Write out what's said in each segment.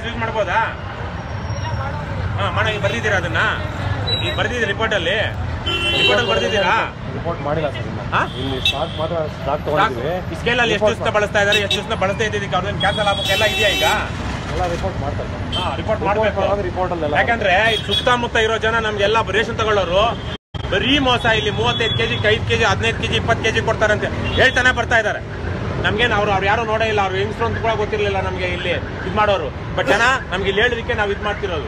Case use ಮಾಡ್ಬೋದಾ ಹಾ ಮಾಡ ಈಗ ಬರ್ದಿದ್ದೀರಾ ಅದನ್ನ ಈಗ ಬರ್ದಿದ್ದೀರಾ ರಿಪೋರ್ಟ್ ಅಲ್ಲಿ ರಿಪೋರ್ಟ್ ಅಲ್ಲಿ ಬರ್ದಿದ್ದೀರಾ ರಿಪೋರ್ಟ್ ಮಾಡಿಲ್ಲ ಸರ್ ಇನ್ನ. ಹಾ? ಇಲ್ಲಿ ಸ್ಟಾಕ್ ಮಾತ್ರ ಸ್ಟಾಕ್ ತಗೊಂಡಿದ್ದೀವಿ ಈ ಸ್ಕೇಲ್ ಅಲ್ಲಿ ಎಷ್ಟು ದಿವಸ ಬಳಸ್ತಾ ಇದಾರೆ ಎಷ್ಟು ದಿವಸ ಬಳಸ್ತಾ ಇದ್ದೀವಿ ಅವ್ರನ್ನ ಕ್ಯಾನ್ಸಲ್ ಆಗ್ಬೇಕೆಲ್ಲ ಇದೆಯಾ ಈಗ ಎಲ್ಲ ರಿಪೋರ್ಟ್ ಮಾಡ್ತಾರೆ ಸರ್ ಹಾ ರಿಪೋರ್ಟ್ ಮಾಡ್ಬೇಕು ರಿಪೋರ್ಟ್ ಅಲ್ಲೆಲ್ಲ ಯಾಕಂದ್ರೆ ಈ ಸುತ್ತಮುತ್ತ ಇರೋ ಜನ ನಮ್ಗೆಲ್ಲ ರೇಷನ್ ತಗೊಳ್ಳೋರು ಬರೀ ಮೋಸ ಇಲ್ಲಿ ಮೂವತ್ತೈದು ಕೆಜಿ ಐದು ಕೆಜಿ ಹದಿನೈದು ಕೆಜಿ ಇಪ್ಪತ್ತು ಕೆಜಿ ಕೊಡ್ತಾರಂತೆ ಹೇಳ್ತಾನೆ ಬರ್ತಾ ಇದ್ದಾರೆ ನಮ್ಗೇನು ಅವ್ರು ಅವ್ರು ಯಾರು ನೋಡೇ ಇಲ್ಲ ಅವ್ರು ಹೆಂಗ್ಸ್ರು ಅಂತ ಕೂಡ ಗೊತ್ತಿರಲಿಲ್ಲ ನಮಗೆ ಇಲ್ಲಿ ಇದು ಮಾಡೋರು ಬಟ್ ಜನ ನಮ್ಗೆ ಇಲ್ಲಿ ಹೇಳೋದಕ್ಕೆ ನಾವು ಇದು ಮಾಡ್ತಿರೋದು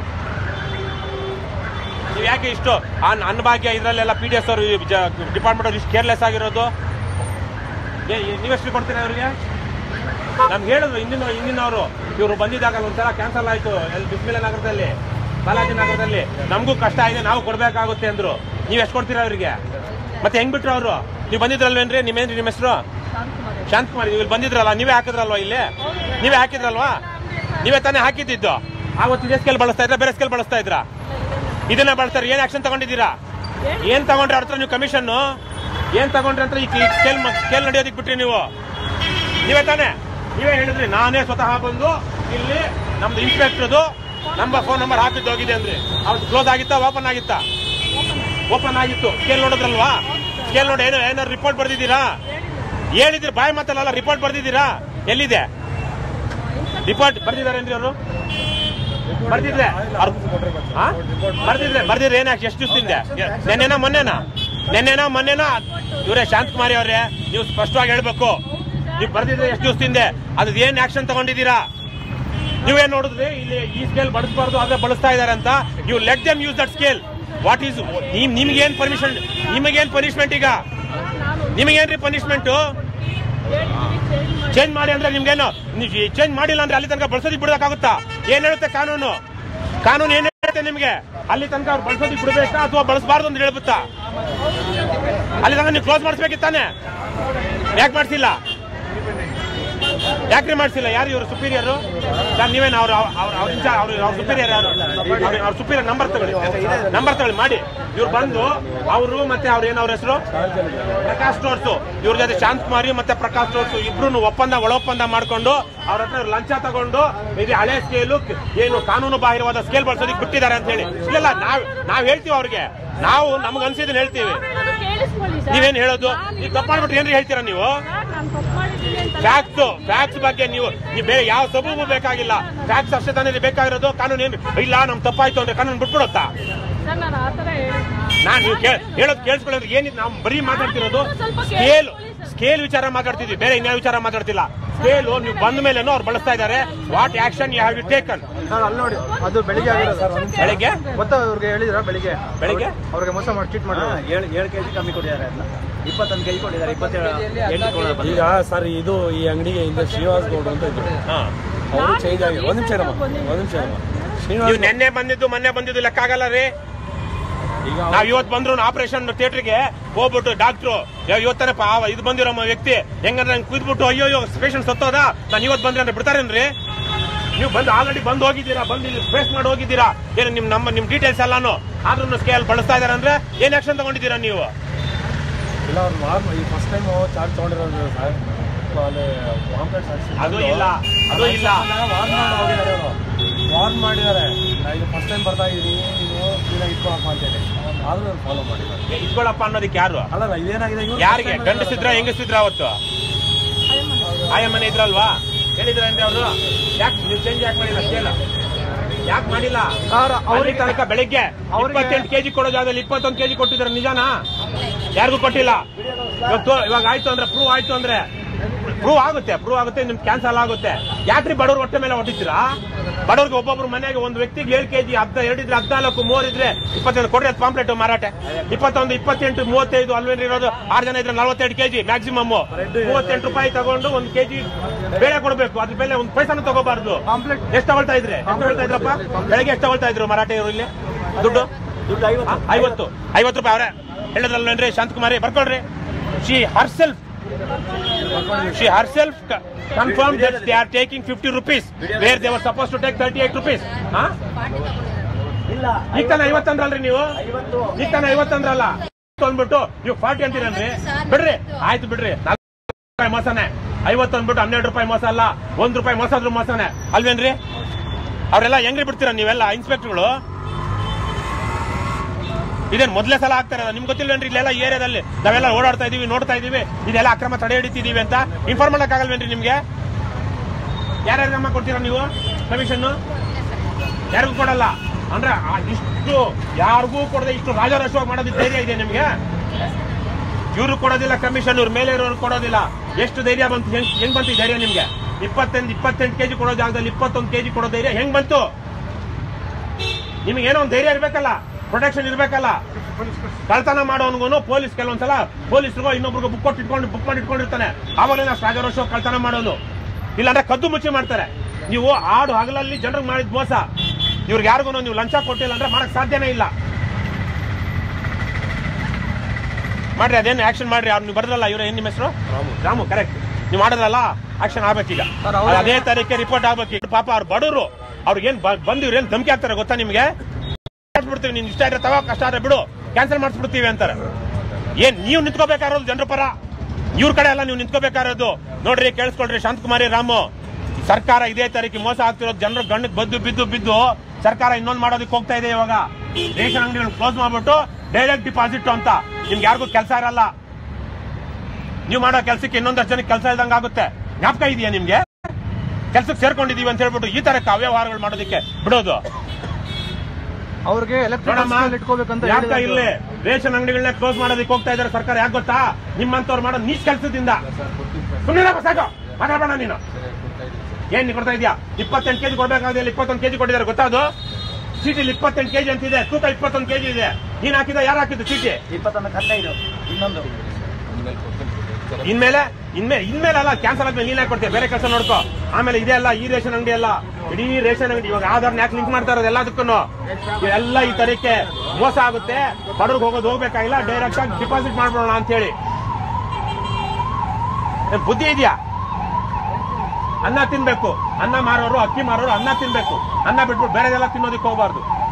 ನೀವು ಯಾಕೆ ಇಷ್ಟು ಅನ್ ಅನ್ನಭಾಗ್ಯ ಇದರಲ್ಲೆಲ್ಲ ಪಿ ಡಿ ಎಸ್ ಅವರು ಡಿಪಾರ್ಟ್ಮೆಂಟ್ ಅವ್ರು ಇಷ್ಟು ಕೇರ್ಲೆಸ್ ಆಗಿರೋದು ಏ- ಏ- ನೀವೆಷ್ಟು ಕೊಡ್ತೀರಾ ಅವರಿಗೆ ನಮ್ಗೆ ಹೇಳಿದ್ರು ಹಿಂದಿನ ಹಿಂದಿನವರು ಇವರು ಬಂದಿದ್ದಾಗ ಒಂದ್ಸಲ ಕ್ಯಾನ್ಸಲ್ ಆಯ್ತು ಎಲ್ಲಿ ಬಿಸ್ಮಿಲ ನಗರದಲ್ಲಿ ಬಾಲಾಜಿ ನಗರದಲ್ಲಿ ನಮಗೂ ಕಷ್ಟ ಇದೆ ನಾವು ಕೊಡ್ಬೇಕಾಗುತ್ತೆ ಅಂದ್ರು ನೀವ್ ಎಷ್ಟು ಕೊಡ್ತೀರಾ ಅವರಿಗೆ ಮತ್ತೆ ಹೆಂಗ್ ಬಿಟ್ರು ಅವರು ನೀವು ಬಂದಿದ್ರಲ್ವೇನ್ರಿ ನಿಮ್ಮೇನ್ರಿ ನಿಮ್ಮ ಹೆಸರು ಶಾಂತಕುಮಾರ್ ನೀವು ಇಲ್ಲಿ ಬಂದಿದ್ರಲ್ಲ ನೀವೇ ಹಾಕಿದ್ರಲ್ವಾ ಇಲ್ಲಿ ನೀವೇ ಹಾಕಿದ್ರಲ್ವಾ ನೀವೇ ತಾನೇ ಹಾಕಿದ್ದು ಆವತ್ತು ಇದೇ ಸ್ಕೇಲ್ ಬಳಸ್ತಾ ಇದ್ರ ಬೇರೆ ಸ್ಕೇಲ್ ಬಳಸ್ತಾ ಇದ್ರಾ ಇದನ್ನ ಬಳಸ್ತಾರೆ ಏನ್ ಆಕ್ಷನ್ ತಗೊಂಡಿದ್ದೀರಾ ಏನ್ ತಗೊಂಡ್ರೆ ಅವ್ರ ಹತ್ರ ನೀವು ಕಮಿಷನ್ ಏನ್ ತಗೊಂಡ್ರೆ ಅಂತ ಈ ಸ್ಕೇಲ್ ಸ್ಕೇಲ್ ನಡೆಯೋದಕ್ಕೆ ಬಿಟ್ರಿ ನೀವು ನೀವೇ ತಾನೇ ನೀವೇ ಹೇಳಿದ್ರಿ ನಾನೇ ಸ್ವತಃ ಬಂದು ಇಲ್ಲಿ ನಮ್ದು ಇನ್ಸ್ಪೆಕ್ಟರ್ದು ನಮ್ಮ ಫೋನ್ ನಂಬರ್ ಹಾಕಿದ್ದು ಹೋಗಿದೆ ಅಂದ್ರಿ ಅವ್ರು ಕ್ಲೋಸ್ ಆಗಿತ್ತಾ ಓಪನ್ ಆಗಿತ್ತಾ ಓಪನ್ ಆಗಿತ್ತು ಸ್ಕೇಲ್ ನೋಡಿದ್ರಲ್ವಾ ಸ್ಕೇಲ್ ನೋಡಿ ಏನೋ ಏನಾದ್ರು ರಿಪೋರ್ಟ್ ಬರ್ದಿದ್ದೀರಾ ಹೇಳಿದ್ರಿ ಬಾಯಿ ಮಾತಲ್ಲ ರಿಪೋರ್ಟ್ ಬರ್ದಿದ್ದೀರಾ ಎಲ್ಲಿದೆ ರಿಪೋರ್ಟ್ ಬರ್ದಿದಾರೇನ್ರಿ ಅವರು ಬರ್ದಿದ್ರೆ ಅವ್ರು- ಹಾ? ಬರ್ದಿದ್ರೆ ಬರ್ದಿದ್ರೆ ಏನ್ ಎಷ್ಟು ದಿವಸದಿಂದ ನೆನ್ನೆನಾ ಮೊನ್ನೆನಾ ನೆನ್ನೆನಾ ಮೊನ್ನೆನಾ ಇವರೇ ಶಾಂತಕುಮಾರಿ ಅವರೇ ನೀವು ಸ್ಪಷ್ಟವಾಗಿ ಹೇಳ್ಬೇಕು ನೀವು ಬರ್ದಿದ್ರೆ ಎಷ್ಟು ದಿವಸದಿಂದ ಅದ್ ಏನ್ ಆಕ್ಷನ್ ತಗೊಂಡಿದ್ದೀರಾ ನೀವೇನ್ ನೋಡಿದ್ರಿ ಇಲ್ಲಿ ಈ ಸ್ಕೇಲ್ ಬಳಸಬಾರ್ದು ಆದ್ರೆ ಬಳಸ್ತಾ ಇದಾರೆ ಅಂತ you let them use that scale what is ನಿಮ್ಗೇನ್ ಪರ್ಮಿಷನ್ ನಿಮಗೇನ್ ಪನಿಷ್ಮೆಂಟ್ ಈಗ ನಿಮಗೇನ್ರಿ ಪನಿಷ್ಮೆಂಟ್ ಚೇಂಜ್ ಮಾಡಿ ಅಂದ್ರೆ ನಿಮ್ಗೇನು ಚೇಂಜ್ ಮಾಡಿಲ್ಲ ಅಂದ್ರೆ ಅಲ್ಲಿ ತನಕ ಬಳಸೋದಿಕ್ ಬಿಡೋಕ್ಕಾಗುತ್ತಾ ಏನ್ ಹೇಳುತ್ತೆ ಕಾನೂನು ಕಾನೂನು ಏನ್ ಹೇಳುತ್ತೆ ನಿಮ್ಗೆ ಅಲ್ಲಿ ತನಕ ಅವ್ರು ಬಳಸೋದಿಕ್ ಬಿಡ್ಬೇಕಾ ಅಥವಾ ಬಳಸಬಾರ್ದು ಅಂತ ಹೇಳ್ಬಿತ್ತಾ ಅಲ್ಲಿ ತನಕ ನೀವು ಕ್ಲೋಸ್ ಮಾಡಿಸ್ಬೇಕಿತ್ತಾನೆ ಯಾಕೆ ಮಾಡಿಸಿಲ್ಲ ಯಾಕ್ರಿ ಮಾಡಿಸಿಲ್ಲ ಯಾರು ಇವರು ಸುಪೀರಿಯರ್ ಸರ್ ನೀವೇನು ಅವ್ರು ಅವ್ರ ಅವ್ರ ಇಂಚ ಅವ್ರ ಅವ್ರ ಸುಪೀರಿಯರ್ ಯಾರು ಅವ್ರ ಅವ್ರ ಸುಪೀರಿಯರ್ ನಂಬರ್ ತಗೊಳ್ಳಿ ನಂಬರ್ ತಗೊಳ್ಳಿ ಮಾಡಿ ಇವ್ರು ಬಂದು ಅವರು ಮತ್ತೆ ಅವ್ರ ಏನು ಅವ್ರ ಹೆಸರು ಪ್ರಕಾಶ್ ಸ್ಟೋರ್ಸ್ ಇವ್ರ ಜೊತೆ ಶಾಂತಕುಮಾರಿ ಮತ್ತೆ ಪ್ರಕಾಶ್ ಸ್ಟೋರ್ಸ್ ಇಬ್ರು ಒಪ್ಪಂದ ಒಳ ಒಪ್ಪಂದ ಮಾಡ್ಕೊಂಡು ಅವ್ರ ಹತ್ರ ಲಂಚ ತಗೊಂಡು ಇದು ಹಳೆ ಸ್ಕೇಲು ಏನು ಕಾನೂನು ಬಾಹಿರವಾದ ಸ್ಕೇಲ್ ಬಳಸೋದಕ್ಕೆ ಬಿಟ್ಟಿದ್ದಾರೆ ಅಂತ ಹೇಳಿ ಇಲ್ಲ ನಾವ್ ನಾವ್ ಹೇಳ್ತೀವಿ ಅವ್ರಿಗೆ ನಾವು ನಮ್ಗೆ ಅನ್ಸಿದ್ದನ್ನ ಹೇಳ್ತೀವಿ ನೀವೇನ್ ಹೇಳೋದು ನೀವು ತಪ್ಪು ಮಾಡ್ಬಿಟ್ಟು ಏನ್ರಿ ಹೇಳ್ತೀರಾ ನೀವು ಫ್ಯಾಕ್ಸ್ ಫ್ಯಾಕ್ಸ್ ಬಗ್ಗೆ ನೀವು ನೀವು ಬೇರೆ ಯಾವ ಸಬೂಬು ಬೇಕಾಗಿಲ್ಲ ಫ್ಯಾಕ್ಸ್ ಅಷ್ಟೇ ತಾನೇ ಬೇಕಾಗಿರೋದು ಕಾನೂನು ಏನು ಇಲ್ಲ ನಮ್ ತಪ್ಪಾಯ್ತು ಅಂದ್ರೆ ಕಾನೂನು ಬಿಟ್ಬಿಡುತ್ತಾ ನಾನ್ ನೀವು ಕೇಳ್- ಹೇಳೋದು ಕೇಳಿಸ್ಕೊಳ್ಳೋದು ಏನಿದೆ ನಾವು ಬರೀ ಮಾತಾಡ್ತಿರೋದು ಸ್ಕೇಲ್ ಸ್ಕೇಲ್ ವಿಚಾರ ಮಾತಾಡ್ತಿದ್ವಿ ಬೇರೆ ಇನ್ಯಾವ ವಿಚಾರ ಮಾತಾಡ್ತಿಲ್ಲ ಸ್ಕೇಲು ನೀವು ಬಂದ ಮೇಲೇನೋ ಅವ್ರು ಬಳಸ್ತಾ ಇದ್ದಾರೆ what action you have you taken sir ಅಲ್ಲಿ ನೋಡಿ ಅದು ಬೆಳಿಗ್ಗೆ ಆಗಿರೋದು ಸರ್ ಒಂದು ಬೆಳಿಗ್ಗೆ ಗೊತ್ತಾ ಅವ್ರಿಗೆ ಹೇಳಿದ್ರ ಬೆಳಿಗ್ಗೆ ಬೆಳಿಗ್ಗೆ ಅವ್ರಿಗೆ ಮೋಸ ಮಾಡಿ ಚೀಟ್ ಮಾಡಿ ಏಳು ಏಳು ಕೆಜಿ ಕಮ್ಮಿ ಕೊಟ್ಟಿದ್ದಾರೆ ಅಂತ ಇಪ್ಪತ್ತೊಂದು ಕೆಜಿ ಕೊಟ್ಟಿದ್ದಾರೆ ಇಪ್ಪತ್ತೇಳು ಎಂಟು ಕೊಡೋದು ಈಗ ಸರ್ ಇದು ಈ ಅಂಗಡಿಗೆ ಹಿಂದೆ ಶ್ರೀನಿವಾಸ್ ಗೌಡ್ ಅಂತ ಇದ್ರು ಹಾ ಅವರು ಚೇಂಜ್ ಆಗಿ ಒಂದ್ ನಿಮಿಷ ಇರಮ್ಮ ಒಂದ್ ನಿಮಿಷ ಇರಮ್ಮ ನೀವು ಶ್ರೀನಿವಾಸ್ ನೆನ್ನೆ ಬಂದಿದ್ದು ಮೊನ್ನೆ ಬಂದಿದ್ದು ಲೆಕ್ಕ ಆಗಲ್ಲ ರೀ ಈಗ ನಾವ್ ಇವತ್ತು ಬಂದ್ರು ಆಪರೇಷನ್ ಥಿಯೇಟರ್ಗೆ ಹೋಗ್ಬಿಟ್ಟು ಡಾಕ್ಟ್ರು ಇವತ್ತನೇ ಪಾವ ಇದು ಬಂದಿರೋ ವ್ಯಕ್ತಿ ಹೆಂಗಂದ್ರೆ ನಂಗೆ ಕುಯ್ದ್ಬಿಟ್ಟು ಅಯ್ಯೋ ಅಯ್ಯೋ ಪೇಷಂಟ್ ಸತ್ತೋದ ನಾನು ಇವತ್ತು ಬಂದ್ರೆ ಅಂದ್ರೆ ಬಿಡ್ತಾರೇನ್ರಿ ನೀವು ಬಂದು ಆಲ್ರೆಡಿ ಬಂದು ಹೋಗಿದ್ದೀರಾ ಬಂದು ಇಲ್ಲಿ ಫೇಸ್ ಮಾಡಿ ಹೋಗಿದ್ದೀರಾ ಏನು ನಿಮ್ ನಮ್ಮ ನಿಮ್ ಡೀಟೇಲ್ಸ್ ಎಲ್ಲಾನು ಆದ್ರೂ ಸ್ಕೇಲ್ ಬಳಸ್ತಾ ಇದಾರೆ ಅಂದ್ರೆ ಏನ್ ಆಕ್ಷನ್ ತಗೊಂಡಿದ್ದೀರಾ ನೀವು ಇಲ್ಲ ಅವ್ರು ವಾರ್ ಈ ಫಸ್ಟ್ ಟೈಮ್ ಚಾರ್ಜ್ ತಗೊಂಡಿರೋದು ಸರ್ ಅಲ್ಲಿ ಪಾಂಪ್ಲೆಟ್ಸ್ ಹಾಕ್ಸಿ ಅದು ಇಲ್ಲ ಅದು ಇಲ್ಲ ವಾರ್ನ್ ಮಾಡಿ ಹೋಗಿದ್ದಾರೆ ಅವರು ವಾರ್ನ್ ಮಾಡಿದ್ದಾರೆ ನಾ ಇದು ಫಸ್ಟ್ ಟೈಮ್ ಬರ್ತಾ ಇದೀನಿ ನೀವು ಕ್ಲೀನಾಗಿ ಇಟ್ಕೊಳಪ್ಪ ಅಂತೇಳಿ ಆದ್ರೂ ಫಾಲೋ ಮಾಡಿದ್ದಾರೆ ಇದ್ಕೊಳಪ್ಪ ಅನ್ನೋದಕ್ಕೆ ಯಾರು ಅಲ್ಲ ಇದೇನಾಗಿದೆ ಇವ್ರು ಯಾರಿಗೆ ಗಂಡಸಿದ್ರ ಹೆಂಗಸಿದ್ರ ಅವತ್ತು ಆಯಮ್ಮನೆ ಇದ್ರಲ್ವಾ ಹೇಳಿದ್ರೇನ್ರಿ ಅವರು ಯಾಕೆ ನೀವು ಚೇಂಜ್ ಯಾಕೆ ಮಾಡಿಲ್ಲ ಸ್ಕೇಲ್ ಯಾಕೆ ಮಾಡಿಲ್ಲ ಸರ್ ಅಲ್ಲಿ ತನಕ ಬೆಳಿಗ್ಗೆ ಇಪ್ಪತ್ತೆಂಟು ಕೆಜಿ ಕೊಡೋ ಜಾಗದಲ್ಲಿ ಇಪ್ಪತ್ತೊಂದು ಕೆಜಿ ಕೊಟ್ಟಿದ್ದಾರೆ ನಿಜಾನಾ ಯಾರಿಗೂ ಕೊಟ್ಟಿಲ್ಲ ಇವತ್ತು ಇವಾಗ ಆಯ್ತು ಅಂದ್ರೆ ಪ್ರೂವ್ ಆಯ್ತು ಅಂದ್ರೆ ಪ್ರೂವ್ ಆಗುತ್ತೆ ಪ್ರೂವ್ ಆಗುತ್ತೆ ನಿಮ್ ಕ್ಯಾನ್ಸಲ್ ಆಗುತ್ತೆ ಯಾಕ್ರಿ ಬಡವ್ರ ಹೊಟ್ಟೆ ಮೇಲೆ ಹೊಟ್ಟಿದ್ದೀರಾ ಬಡವ್ರಿಗೆ ಒಬ್ಬೊಬ್ರು ಮನೆಗೆ ಒಂದು ವ್ಯಕ್ತಿಗೆ ಏಳು ಕೆಜಿ ಹದ್ದ ಎರಡಿದ್ರೆ ಹದಿನಾಲ್ಕು ಮೂರಿದ್ರೆ ಇಪ್ಪತ್ತೊಂದು ಕೊಡ್ರಿ ಅದು ಪಾಂಪ್ಲೆಟ್ ಮಾರಾಟ ಇಪ್ಪತ್ತೊಂದು ಇಪ್ಪತ್ತೆಂಟು ಮೂವತ್ತೈದು ಅಲ್ವೇನ್ರಿ ಇರೋದು ಆರು ಜನ ಇದ್ರೆ ನಲ್ವತ್ತೆರಡು ಕೆಜಿ ಮ್ಯಾಕ್ಸಿಮಮ್ ಮೂವತ್ತೆಂಟು ರೂಪಾಯಿ ತಗೊಂಡು ಒಂದು ಕೆಜಿ ಬೇಳೆ ಕೊಡಬೇಕು ಅದ್ರ ಬೆಲೆ ಒಂದು ಪೈಸಾನು ತಗೋಬಾರ್ದು ಪಾಂಪ್ಲೆಟ್ ಎಷ್ಟು ತಗೊಳ್ತಾ ಇದ್ರೆ ಎಷ್ಟು ತಗೊಳ್ತಾ ಇದ್ರಪ್ಪ ಬೆಳಗ್ಗೆ ಎಷ್ಟು ತಗೊಳ್ತಾ ಇದ್ರು ಮರಾಠಿಯವರು ಇಲ್ಲಿ ದುಡ್ಡು ದುಡ್ಡು ಐವತ್ತು ಆ, ಐವತ್ತು ಐವತ್ತು ರೂಪಾಯಿ ಅವರೇ ಹೇಳಿದ್ರಲ್ವೇನ್ರಿ ಶಾಂತಕುಮಾರಿ ಬರ್ಕೊಳ್ರಿ she herself she herself confirm that they are taking fifty rupees where they were suppose to take thirty eight rupees ಇಲ್ಲ ಈಗ ತಾನೆ ಐವತ್ತಂದ್ರಲ್ರಿ ನೀವು ಐವತ್ತು ಈಗ ತಾನೆ ಐವತ್ತಂದ್ರಲ್ಲ ಅಂದ್ಬಿಟ್ಟು ನೀವು ಫಾರ್ಟಿ ಅಂತೀರನ್ರಿ ಬಿಡ್ರಿ ಆಯ್ತು ಬಿಡ್ರಿ ನಾಲ್ಕು ರೂಪಾಯಿ ಮೋಸನೆ ಐವತ್ತು ಅಂದ್ಬಿಟ್ಟು ಹನ್ನೆರಡು ರೂಪಾಯಿ ಮೋಸ ಅಲ್ಲ ಒಂದ್ ರೂಪಾಯಿ ಮೋಸ ಆದ್ರೂ ಮೋಸನೆ ಅಲ್ವೇನ್ರಿ ಅವರೆಲ್ಲ ಹೆಂಗ್ರಿ ಬಿಡ್ತೀರಾ ನೀವೆಲ್ಲ ಇನ್ಸ್ಪೆಕ್ಟರ್ಗಳು ಇದೇನ್ ಮೊದಲೇ ಸಲ ಆಗ್ತಾ ಇರೋದು ನಿಮ್ಗೆ ಗೊತ್ತಿಲ್ವೇನ್ರಿ ಇಲ್ಲೆಲ್ಲ ಏರಿಯಾದಲ್ಲಿ ನಾವೆಲ್ಲ ಓಡಾಡ್ತಾ ಇದೀವಿ ನೋಡ್ತಾ ಇದೀವಿ ಇದೆಲ್ಲ ಅಕ್ರಮ ತಡೆ ಹಿಡಿತಿದೀವಿ ಅಂತ ಇನ್ಫಾರ್ಮ್ ಮಾಡಕ್ ಆಗಲ್ವೇನ್ರಿ ನಿಮ್ಗೆ ಯಾರ್ಯಾರು ನಮ್ಮ ಕೊಡ್ತೀರಾ ನೀವು ಕಮಿಷನ್ ಯಾರಿಗೂ ಕೊಡಲ್ಲ ಅಂದ್ರೆ ಆ ಇಷ್ಟು ಯಾರಿಗೂ ಕೊಡದೆ ಇಷ್ಟು ರಾಜಾರೋಷವಾಗಿ ಮಾಡೋದು ಧೈರ್ಯ ಇದೆ ನಿಮ್ಗೆ ಇವ್ರು ಕೊಡೋದಿಲ್ಲ ಕಮಿಷನ್ ಇವ್ರ ಮೇಲೆ ಇರೋರು ಕೊಡೋದಿಲ್ಲ ಎಷ್ಟು ಧೈರ್ಯ ಬಂತು ಹೆಂಗ್ ಹೆಂಗ್ ಬಂತು ಈ ಧೈರ್ಯ ನಿಮ್ಗೆ ಇಪ್ಪತ್ತೆಂಟು ಇಪ್ಪತ್ತೆಂಟು ಕೆಜಿ ಕೊಡೋ ಜಾಗದಲ್ಲಿ ಇಪ್ಪತ್ತೊಂದು ಕೆಜಿ ಕೊಡೋ ಧೈರ್ಯ ಹೆಂಗ್ ಬಂತು ನಿಮ್ಗೆ ಏನೋ ಒಂದು ಧೈರ್ಯ ಇರ್ಬೇಕಲ್ಲ ಪ್ರೊಟೆಕ್ಷನ್ ಇರ್ಬೇಕಲ್ಲ ಕಳ್ತನ ಮಾಡೋನ್ಗೂ ಪೊಲೀಸ್ ಕೆಲವೊಂದ್ಸಲ ಪೊಲೀಸ್ರಿಗೋ ಇನ್ನೊಬ್ರಿಗೂ ಬುಕ್ ಕೊಟ್ಟು ಇಟ್ಕೊಂಡು ಬುಕ್ ಮಾಡಿ ಇಟ್ಕೊಂಡಿರ್ತಾನೆ ಆವಾಗಲೇ ನಾವು ರಾಜಾರೋಷ ಕಳ್ತನ ಮಾಡೋನು ಇಲ್ಲಾಂದ್ರೆ ಕದ್ದು ಮುಚ್ಚಿ ಮಾಡ್ತಾರೆ ನೀವು ಆಡು ಹಗಲಲ್ಲಿ ಜನರಿಗೆ ಮಾಡಿದ ಮೋಸ ಇವ್ರಿಗೆ ಯಾರಿಗೂ ನೀವು ಲಂಚ ಕೊಟ್ಟಿಲ್ಲ ಅಂದ್ರೆ ಮಾಡಕ್ ಸಾಧ್ಯನೇ ಇಲ್ಲ ಮಾಡ್ರಿ ಅದೇನು ಆಕ್ಷನ್ ಮಾಡ್ರಿ ಅವ್ರು ನೀವು ಬರ್ದ್ರಲ್ಲ ಇವ್ರ ಏನ್ ನಿಮ್ಮ ಹೆಸರು ರಾಮು ಕರೆಕ್ಟ್ ನೀವು ಮಾಡಿದ್ರಲ್ಲ ಆಕ್ಷನ್ ಆಗ್ಬೇಕೀಗ ಸರ್, ಅವ್ರು- ಅದೇ ತಾರೀಕೆ ರಿಪೋರ್ಟ್ ಆಗ್ಬೇಕು ಪಾಪ ಅವ್ರು ಬಡವರು ಅವ್ರಿಗೇನ್ ಬಂದು ಇವ್ರೇನ್ ಧಮಕಿ ಹಾಕ್ತಾರೆ ಗೊತ್ತಾ ನಿಮ್ಗೆ ಮಾಡಿಸ್ಬಿಡ್ತೀವಿ ನೀನ್ ಇಷ್ಟ ಆದ್ರೆ ತಗೋ ಕಷ್ಟ ಆದ್ರೆ ಬಿಡು ಕ್ಯಾನ್ಸಲ್ ಮಾಡಿಸ್ಬಿಡ್ತೀವಿ ಅಂತಾರೆ ಏನ್ ನೀವು ನಿಂತ್ಕೋಬೇಕಾಗಿರೋದು ಜನರ ಪರ ಇವ್ರ ಕಡೆ ಎಲ್ಲ ನೀವು ನಿಂತ್ಕೋಬೇಕಾಗಿರೋದು ನೋಡ್ರಿ ಕೇಳಿಸ್ಕೊಳ್ರಿ ಶಾಂತಕುಮಾರಿ ರಾಮು ಸರ್ಕಾರ ಇದೇ ತಾರೀಕು ಮೋಸ ಆಗ್ತಿರೋದು ಜನರು ಗಣ್ಣಕ್ಕೆ ಬದ್ದು ಬಿದ್ದು ಬಿದ್ದು ಸರ್ಕಾರ ಇನ್ನೊಂದು ಮಾಡೋದಕ್ಕೆ ಹೋಗ್ತಾ ಇದೆ ಇವಾಗ ರೇಷನ್ ಅಂಗಡಿಗಳನ್ನ ಕ್ಲೋಸ್ ಮಾಡ್ಬಿಟ್ಟು ಡೈರೆಕ್ಟ್ ಡಿಪಾಸಿಟ್ ಅಂತ ನಿಮ್ಗೆ ಯಾರಿಗೂ ಕೆಲಸ ಇರಲ್ಲ ನೀವು ಮಾಡೋ ಕೆಲಸಕ್ಕೆ ಇನ್ನೊಂದಷ್ಟು ಜನಕ್ಕೆ ಕೆಲಸ ಇಲ್ದಂಗೆ ಆಗುತ್ತೆ ಜ್ಞಾಪಕ ಇದೆಯಾ ನಿಮ್ಗೆ ಕೆಲ್ಸಕ್ಕೆ ಸೇರ್ಕೊಂಡಿದೀವಿ ಅಂತ ಹೇಳ್ಬಿಟ್ಟು ಈ ತರ ಅವ್ಯವಹಾರಗಳು ಮಾಡೋದಕ್ಕೆ ಬಿಡೋದು ಅವ್ರಿಗೆ ಎಲೆಕ್ಟ್ರಿಕ್ ನೋಡಮ್ಮ ಇಟ್ಕೋಬೇಕಂತ ಯಾಕ ಹೇಳಿದ್ರು. ಇಲ್ಲಿ ರೇಷನ್ ಅಂಗಡಿಗಳನ್ನ ಕ್ಲೋಸ್ ಮಾಡೋದಕ್ಕೆ ಹೋಗ್ತಾ ಇದಾರೆ ಸರ್ಕಾರ ಯಾಕೆ ಗೊತ್ತಾ ನಿಮ್ಮಂತವ್ರು ಮಾಡೋ ನೀಚ್ ಕೆಲಸದಿಂದ ಸುಮ್ಮನೆ ಸಾಕು ಮಾತಾಡಬೇಡ ನೀನು ಏನ್ ನೀ ಕೊಡ್ತಾ ಇದೀಯಾ ಇಪ್ಪತ್ತೆಂಟು ಕೆಜಿ ಕೊಡ್ಬೇಕಾದ್ರೆ ಇಪ್ಪತ್ತೊಂದು ಕೆಜಿ ಕೊಟ್ಟಿದ್ದಾರೆ ಗೊತ್ತಾ ಅದು ಚೀಟಿಲಿ ಇಪ್ಪತ್ತೆಂಟು ಕೆಜಿ ಅಂತಿದೆ ತೂಕ ಇಪ್ಪತ್ತೊಂದು ಕೆಜಿ ಇದೆ ನೀನ್ ಹಾಕಿದ ಯಾರು ಹಾಕಿದ್ದು ಚೀಟಿ ಇಪ್ಪತ್ತೊಂದಕ್ಕೆ ಹದಿನೈದು ಇನ್ನೊಂದು ಇನ್ಮೇಲೆ ಇನ್ಮೇಲೆ ಇನ್ಮೇಲೆ ಅಲ್ಲ ಕ್ಯಾನ್ಸಲ್ ಆದ್ಮೇಲೆ ನೀನ್ ಕೊಡ್ತೀಯ ಬೇರೆ ಕೆಲಸ ನೋಡ್ಕೋ ಆಮೇಲೆ ಇದೆ ಅಲ್ಲ ಈ ರೇಷನ್ ಅಂಗಡಿ ಅಲ್ಲ ಇಡೀ ರೇಷನ್ ಅಂಗಡಿ ಇವಾಗ ಆಧಾರ್ ಯಾಕೆ ಲಿಂಕ್ ಮಾಡ್ತಾ ಇರೋದು ಎಲ್ಲದಕ್ಕೂ ಎಲ್ಲ ಈ ತರಕ್ಕೆ ಮೋಸ ಆಗುತ್ತೆ ಬಡವ್ರಿಗೆ ಹೋಗೋದು ಹೋಗ್ಬೇಕಾಗಿಲ್ಲ ಡೈರೆಕ್ಟ್ ಆಗಿ ಡಿಪಾಸಿಟ್ ಮಾಡ್ಬಿಡೋಣ ಅಂತ ಹೇಳಿ ಏನ್ ಬುದ್ಧಿ ಇದೆಯಾ ಅನ್ನ ತಿನ್ಬೇಕು ಅನ್ನ ಮಾರೋರು ಅಕ್ಕಿ ಮಾರೋರು ಅನ್ನ ತಿನ್ಬೇಕು ಅನ್ನ ಬಿಟ್ಬಿಟ್ಟು ಬೇರೆದೆಲ್ಲ ತಿನ್ನೋದಕ್ಕೆ ಹೋಗಬಾರ್ದು